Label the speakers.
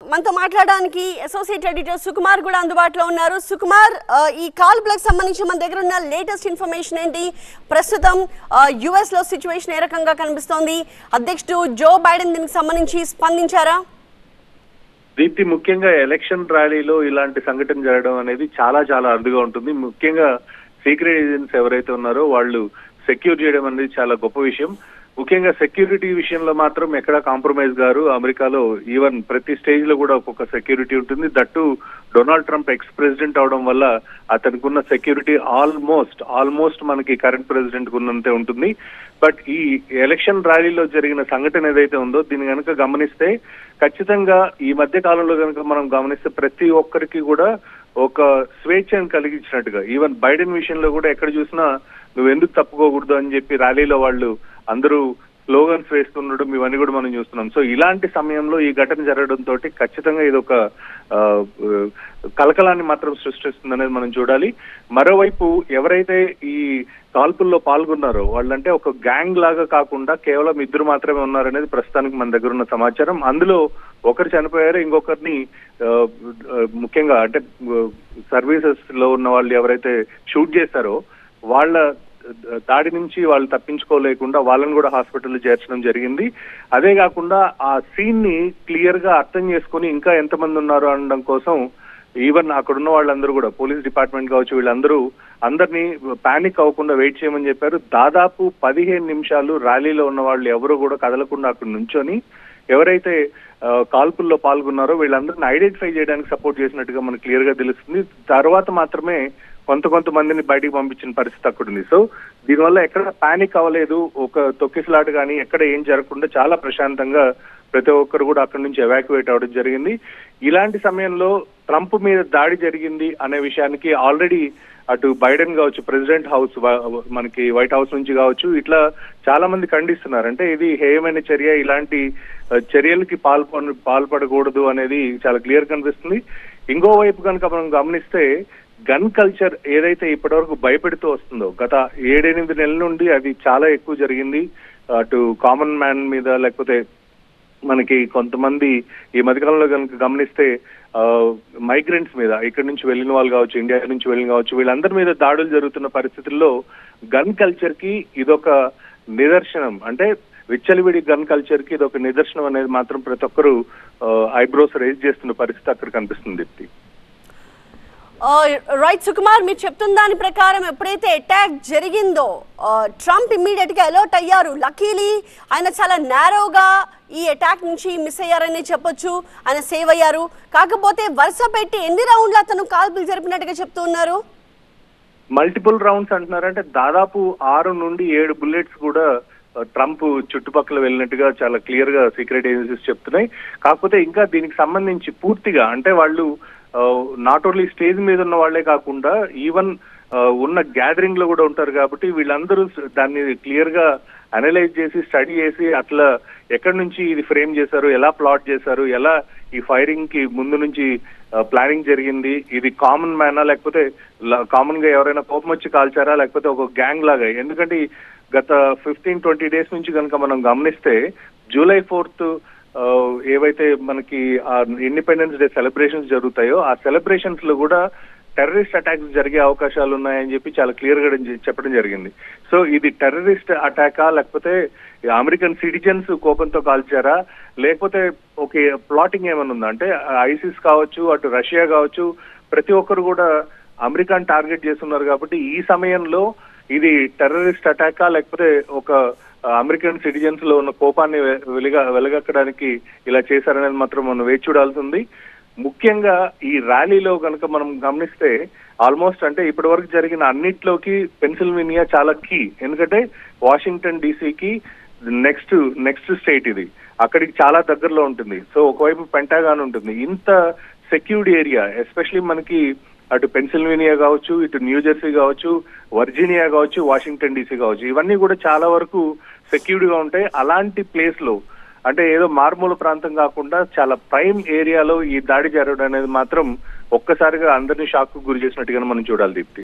Speaker 1: మనతో మాట్లాడడానికి associate editor Sukumar కూడా అందుబాటులో ఉన్నారు సుకుమార్ ఆ, ఈ కాల్పులకు సంబంధించి మన దగ్గర ఉన్న లేటెస్ట్ ఇన్ఫర్మేషన్ ఏంటి ప్రస్తుతం యుఎస్ లో సిచ్యువేషన్ ఏ రకంగా కనిపిస్తోంది అధ్యక్షుడు జో బైడెన్ దీనికి సంబంధించి స్పందించారా
Speaker 2: దీప్తి ముఖ్యంగా ఎలక్షన్ ర్యాలీలో ఇలాంటి సంఘటన జరగడం అనేది చాలా చాలా అరుదుగా ఉంటుంది ముఖ్యంగా సీక్రెట్ ఏజెంట్స్ ఎవరైతే ఉన్నారో వాళ్ళు సెక్యూర్ చేయడం అనేది చాలా గొప్ప విషయం ముఖ్యంగా సెక్యూరిటీ విషయంలో మాత్రం ఎక్కడా కాంప్రమైజ్ గారు అమెరికాలో ఈవెన్ ప్రతి స్టేజ్ లో కూడా ఒక్కొక్క సెక్యూరిటీ ఉంటుంది that Donald Trump ex president అవడం వల్ల అతనికి ఉన్న సెక్యూరిటీ ఆల్మోస్ట్ ఆల్మోస్ట్ మనకి కరెంట్ ప్రెసిడెంట్ ఉన్నంతే ఉంటుంది బట్ ఈ ఎలక్షన్ ర్యాలీలో జరిగిన సంఘటన ఏదైతే ఉందో దీన్ని కనుక గమనిస్తే ఖచ్చితంగా ఈ మధ్య కాలంలో కనుక మనం గమనిస్తే ప్రతి ఒక్కరికి కూడా ఒక స్వేచ్ఛను కలిగించినట్టుగా ఈవెన్ బైడెన్ విషయంలో కూడా ఎక్కడ చూసినా నువ్వు ఎందుకు తప్పుకోకూడదు అని చెప్పి ర్యాలీలో వాళ్ళు అందరూ స్లోగన్స్ వేస్తుండడం ఇవన్నీ కూడా మనం చూస్తున్నాం సో ఇలాంటి సమయంలో ఈ ఘటన జరగడంతో ఖచ్చితంగా ఇది ఒక ఆ, కలకలాన్ని మాత్రం సృష్టిస్తుంది అనేది మనం చూడాలి మరోవైపు ఎవరైతే ఈ కాల్పుల్లో పాల్గొన్నారో వాళ్ళంటే ఒక గ్యాంగ్ లాగా కాకుండా కేవలం ఇద్దరు మాత్రమే ఉన్నారనేది ప్రస్తుతానికి మన దగ్గర ఉన్న సమాచారం అందులో ఒకరు చనిపోయారు ఇంకొకరిని ఆ, ఆ, ముఖ్యంగా అంటే సర్వీసెస్ లో ఉన్న వాళ్ళు ఎవరైతే షూట్ చేశారో వాళ్ళ దాడి నుంచి వాళ్ళు తప్పించుకోలేకుండా వాళ్ళని కూడా హాస్పిటల్లో చేర్చడం జరిగింది అదే కాకుండా ఆ సీన్ ని క్లియర్ గా అర్థం చేసుకుని ఇంకా ఎంతమంది ఉన్నారు అనడం కోసం ఈవెన్ అక్కడ ఉన్న వాళ్ళందరూ కూడా పోలీస్ డిపార్ట్మెంట్ కావచ్చు వీళ్ళందరూ అందరినీ పానిక్ అవ్వకుండా వెయిట్ చేయమని చెప్పారు దాదాపు పదిహేను నిమిషాలు ర్యాలీలో ఉన్న వాళ్ళు ఎవరు కూడా కదలకుండా అక్కడ నుంచొని ఎవరైతే ఆ, కాల్పుల్లో పాల్గొన్నారో వీళ్ళందరిని ఐడెంటిఫై చేయడానికి సపోర్ట్ చేసినట్టుగా మనకు క్లియర్ గా తెలుస్తుంది తర్వాత మాత్రమే కొంత కొంతమందిని బయటికి పంపించిన పరిస్థితి అక్కడ ఉంది సో దీనివల్ల ఎక్కడ పానిక్ అవ్వలేదు ఒక తొక్కిసలాట కానీ ఎక్కడ ఏం జరగకుండా చాలా ప్రశాంతంగా ప్రతి ఒక్కరు కూడా అక్కడి నుంచి ఎవాక్యువేట్ అవ్వడం జరిగింది ఇలాంటి సమయంలో ట్రంప్ మీద దాడి జరిగింది అనే విషయానికి ఆల్రెడీ అటు బైడెన్ కావచ్చు ప్రెసిడెంట్ హౌస్ వ- మనకి వైట్ హౌస్ నుంచి కావచ్చు ఇట్లా చాలా మంది ఖండిస్తున్నారు అంటే ఇది హేయమైన చర్య ఇలాంటి ఆ, చర్యలకి పాల్ప పాల్పడకూడదు అనేది చాలా క్లియర్ కనిపిస్తుంది ఇంకోవైపు కనుక మనం గమనిస్తే గన్ కల్చర్ ఏదైతే ఇప్పటివరకు భయపెడుతూ వస్తుందో గత ఏడెనిమిది నెలల నుండి అది చాలా ఎక్కువ జరిగింది అటు కామన్ మ్యాన్ మీద లేకపోతే మనకి కొంతమంది ఈ మధ్యకాలంలో కనుక గమనిస్తే మైగ్రెంట్స్ మీద ఇక్కడి నుంచి వెళ్ళిన వాళ్ళు కావచ్చు ఇండియా నుంచి వెళ్ళిన కావచ్చు వీళ్ళందరి మీద దాడులు జరుగుతున్న పరిస్థితుల్లో గన్ కల్చర్ కి ఇదొక నిదర్శనం అంటే విచ్చలవిడి గన్ కల్చర్ కి ఇదొక నిదర్శనం అనేది మాత్రం ప్రతి ఒక్కరు ఐబ్రోస్ రేజ్ చేస్తున్న పరిస్థితి అక్కడ కనిపిస్తుంది దీప్తి
Speaker 1: రైట్ సుకుమార్ మీరు చెప్తున్న దాని ప్రకారం ఎప్పుడైతే అటాక్ జరిగిందో ఆ, ట్రంప్ ఇమ్మీడియట్ గా అలర్ట్ అయ్యారు లక్కీలీ ఆయన చాలా నేరోగా ఈ అటాక్ నుంచి మిస్ అయ్యారని చెప్పొచ్చు ఆయన సేవ్ అయ్యారు కాకపోతే వరుస పెట్టి ఎన్ని రౌండ్లు అతను కాల్పులు జరిపినట్టుగా చెప్తూ ఉన్నారు
Speaker 2: మల్టిపుల్ రౌండ్స్ అంటున్నారు అంటే దాదాపు ఆరు నుండి ఏడు బుల్లెట్స్ కూడా ఆ, ట్రంప్ చుట్టుపక్కల వెళ్ళినట్టుగా చాలా క్లియర్ గా సీక్రెట్ ఏజెన్సీస్ చెప్తున్నాయి కాకపోతే ఇంకా దీనికి సంబంధించి పూర్తిగా అంటే వాళ్ళు నాట్ ఓన్లీ స్టేజ్ మీద ఉన్న వాళ్ళే కాకుండా ఈవెన్ ఉన్న గ్యాదరింగ్ లో కూడా ఉంటారు కాబట్టి వీళ్ళందరూ స- దాన్ని క్లియర్ గా అనలైజ్ చేసి స్టడీ చేసి అట్లా ఎక్కడి నుంచి ఇది ఫ్రేమ్ చేశారు ఎలా ప్లాట్ చేశారు ఎలా ఈ ఫైరింగ్ కి ముందు నుంచి ప్లానింగ్ జరిగింది ఇది కామన్ మ్యానా లేకపోతే కామన్ గా ఎవరైనా కోపం వచ్చి కాల్చారా లేకపోతే ఒక గ్యాంగ్ లాగా ఎందుకంటే ఈ గత ఫిఫ్టీన్ ట్వంటీ డేస్ నుంచి కనుక మనం గమనిస్తే జూలై ఫోర్త్ ఏవైతే మనకి ఆ ఇండిపెండెన్స్ డే సెలబ్రేషన్స్ జరుగుతాయో ఆ సెలబ్రేషన్స్ లో కూడా టెర్రరిస్ట్ అటాక్స్ జరిగే అవకాశాలు ఉన్నాయని చెప్పి చాలా క్లియర్ గా జ- చెప్పడం జరిగింది సో ఇది టెర్రరిస్ట్ అటాకా లేకపోతే అమెరికన్ సిటిజన్స్ కోపంతో కాల్చారా లేకపోతే ఒక ప్లాటింగ్ ఏమైనా ఉందా అంటే ఐసిస్ కావచ్చు అటు రష్యా కావచ్చు ప్రతి ఒక్కరు కూడా అమెరికాని టార్గెట్ చేస్తున్నారు కాబట్టి ఈ సమయంలో ఇది టెర్రరిస్ట్ అటాకా లేకపోతే ఒక అమెరికన్ సిటిజన్స్ లో ఉన్న కోపాన్ని వె- వెలుగ వెలగక్కడానికి ఇలా చేశారనేది మాత్రం మనం వేచి చూడాల్సి ఉంది ముఖ్యంగా ఈ ర్యాలీలో కనుక మనం గమనిస్తే ఆల్మోస్ట్ అంటే ఇప్పటి వరకు జరిగిన అన్నిట్లోకి పెన్సిల్వేనియా చాలా కీ ఎందుకంటే వాషింగ్టన్ డీసీకి నెక్స్ట్ నెక్స్ట్ స్టేట్ ఇది అక్కడికి చాలా దగ్గరలో ఉంటుంది సో ఒకవైపు పెంటాగాన్ ఉంటుంది ఇంత సెక్యూర్డ్ ఏరియా ఎస్పెషలీ మనకి అటు పెన్సిల్వేనియా కావచ్చు ఇటు న్యూ జెర్సీ కావచ్చు వర్జీనియా కావచ్చు వాషింగ్టన్ డీసీ కావచ్చు ఇవన్నీ కూడా చాలా వరకు సెక్యూర్డ్ గా ఉంటాయి అలాంటి ప్లేస్ లో అంటే ఏదో మారుమూల ప్రాంతం కాకుండా చాలా ప్రైమ్ ఏరియాలో ఈ దాడి జరగడం అనేది మాత్రం ఒక్కసారిగా అందరినీ షాక్ గురి చేసినట్టుగా మనం చూడాలి దీప్తి